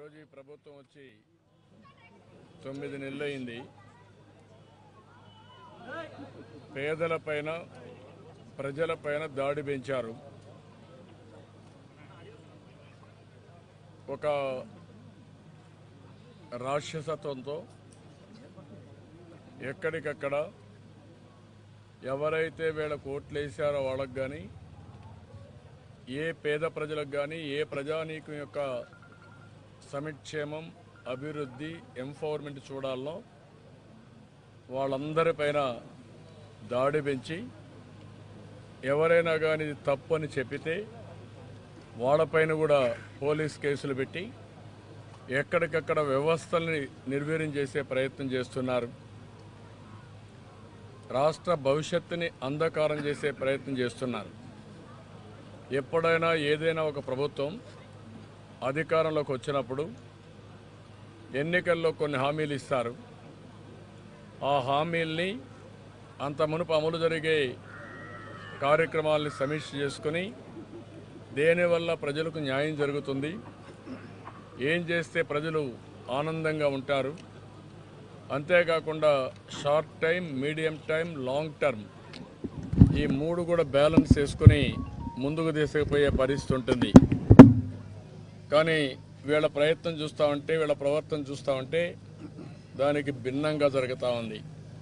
ఈరోజు ఈ ప్రభుత్వం వచ్చి తొమ్మిది నెలలు అయింది పేదలపైన ప్రజలపైన దాడి పెంచారు ఒక రాక్షసత్వంతో ఎక్కడికక్కడ ఎవరైతే వీళ్ళకు ఓట్లేసారో వాళ్ళకు కానీ ఏ పేద ప్రజలకు కానీ ఏ ప్రజానీకం యొక్క సమిక్షేమం అభివృద్ధి ఎంపవర్మెంట్ చూడాలనో వాళ్ళందరిపైన దాడి పెంచి ఎవరైనా కానీ ఇది తప్పు అని చెప్పితే వాళ్ళపైన కూడా పోలీస్ కేసులు పెట్టి ఎక్కడికక్కడ వ్యవస్థల్ని నిర్వీర్యం చేసే ప్రయత్నం చేస్తున్నారు రాష్ట్ర భవిష్యత్తుని అంధకారం చేసే ప్రయత్నం చేస్తున్నారు ఎప్పుడైనా ఏదైనా ఒక ప్రభుత్వం అధికారంలోకి వచ్చినప్పుడు ఎన్నికల్లో కొన్ని హామీలు ఇస్తారు ఆ హామీల్ని అంత మునుపు అమలు జరిగే కార్యక్రమాల్ని సమీక్ష చేసుకుని దేనివల్ల ప్రజలకు న్యాయం జరుగుతుంది ఏం చేస్తే ప్రజలు ఆనందంగా ఉంటారు అంతేకాకుండా short time medium time long term ఈ మూడు కూడా బ్యాలెన్స్ చేసుకుని ముందుకు తీసుకుపోయే పరిస్థితి ఉంటుంది కానీ వీళ్ళ ప్రయత్నం చూస్తూ ఉంటే వీళ్ళ ప్రవర్తన చూస్తూ ఉంటే దానికి భిన్నంగా జరుగుతూ ఉంది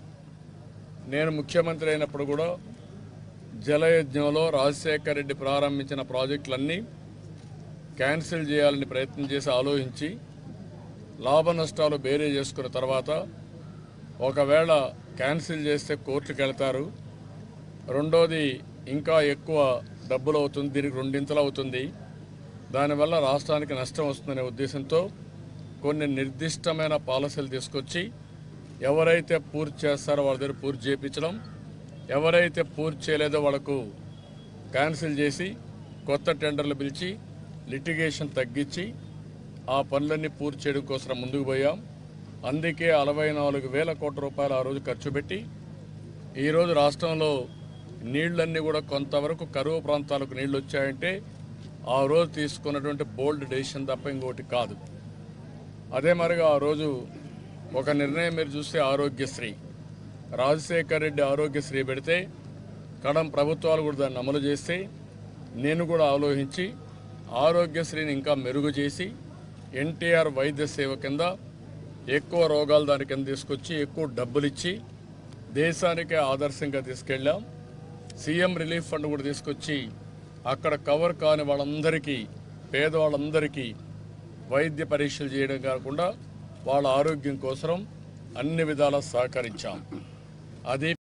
నేను ముఖ్యమంత్రి అయినప్పుడు కూడా జలయజ్ఞంలో రాజశేఖర రెడ్డి ప్రారంభించిన ప్రాజెక్టులన్నీ క్యాన్సిల్ చేయాలని ప్రయత్నం చేసి ఆలోచించి లాభ నష్టాలు బేరీ చేసుకున్న తర్వాత ఒకవేళ క్యాన్సిల్ చేస్తే కోర్టుకు వెళ్తారు రెండోది ఇంకా ఎక్కువ డబ్బులు అవుతుంది దీనికి రెండింతలు అవుతుంది దానివల్ల రాష్ట్రానికి నష్టం వస్తుందనే ఉద్దేశంతో కొన్ని నిర్దిష్టమైన పాలసీలు తీసుకొచ్చి ఎవరైతే పూర్తి చేస్తారో వాళ్ళ దగ్గర పూర్తి చేయించడం ఎవరైతే పూర్తి చేయలేదో వాళ్ళకు క్యాన్సిల్ చేసి కొత్త టెండర్లు పిలిచి లిటిగేషన్ తగ్గించి ఆ పనులన్నీ పూర్తి చేయడం కోసం ముందుకు పోయాం అందుకే అరవై నాలుగు వేల కోట్ల రూపాయలు ఆ రోజు ఖర్చు పెట్టి ఈరోజు రాష్ట్రంలో నీళ్లన్నీ కూడా కొంతవరకు కరువు ప్రాంతాలకు నీళ్లు వచ్చాయంటే ఆ రోజు తీసుకున్నటువంటి బోల్డ్ డెసిషన్ తప్ప ఇంకోటి కాదు అదే మరిగా ఆ రోజు ఒక నిర్ణయం మీరు చూస్తే ఆరోగ్యశ్రీ రాజశేఖర్ రెడ్డి ఆరోగ్యశ్రీ పెడితే కడం ప్రభుత్వాలు కూడా దాన్ని అమలు చేస్తే నేను కూడా ఆలోచించి ఆరోగ్యశ్రీని ఇంకా మెరుగు చేసి ఎన్టీఆర్ వైద్య సేవ కింద ఎక్కువ రోగాలు దాని కింద తీసుకొచ్చి ఎక్కువ డబ్బులు ఇచ్చి దేశానికే ఆదర్శంగా తీసుకెళ్ళాం సీఎం రిలీఫ్ ఫండ్ కూడా తీసుకొచ్చి అక్కడ కవర్ కాని వాళ్ళందరికీ పేదవాళ్ళందరికీ వైద్య పరీక్షలు చేయడం కాకుండా వాళ్ళ ఆరోగ్యం కోసం అన్ని విధాలా సహకరించాం అది